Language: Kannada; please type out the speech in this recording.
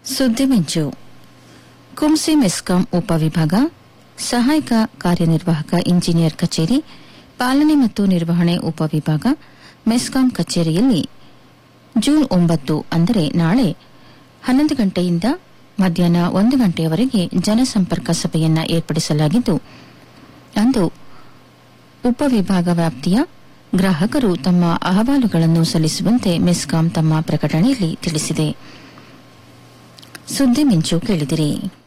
ಸುದ್ದಿ ಮಿಂಚು ಕುಂಸಿ ಮೆಸ್ಕಾಂ ಉಪವಿಭಾಗ ಸಹಾಯಕ ಕಾರ್ಯನಿರ್ವಾಹಕ ಇಂಜಿನಿಯರ್ ಕಚೇರಿ ಪಾಲನೆ ಮತ್ತು ನಿರ್ವಹಣೆ ಉಪವಿಭಾಗ ಮೆಸ್ಕಾಂ ಕಚೇರಿಯಲ್ಲಿ ಜೂನ್ ಒಂಬತ್ತು ಅಂದರೆ ನಾಳೆ ಹನ್ನೊಂದು ಗಂಟೆಯಿಂದ ಮಧ್ಯಾಹ್ನ ಒಂದು ಗಂಟೆಯವರೆಗೆ ಜನಸಂಪರ್ಕ ಸಭೆಯನ್ನ ಏರ್ಪಡಿಸಲಾಗಿದ್ದು ಅಂದು ಉಪವಿಭಾಗ ವ್ಯಾಪ್ತಿಯ ಗ್ರಾಹಕರು ತಮ್ಮ ಅಹವಾಲುಗಳನ್ನು ಸಲ್ಲಿಸುವಂತೆ ಮೆಸ್ಕಾಂ ತಮ್ಮ ಪ್ರಕಟಣೆಯಲ್ಲಿ ತಿಳಿಸಿದೆ ಸುದ್ದಿ ಮಿಂಚು ಕೇಳಿದಿರಿ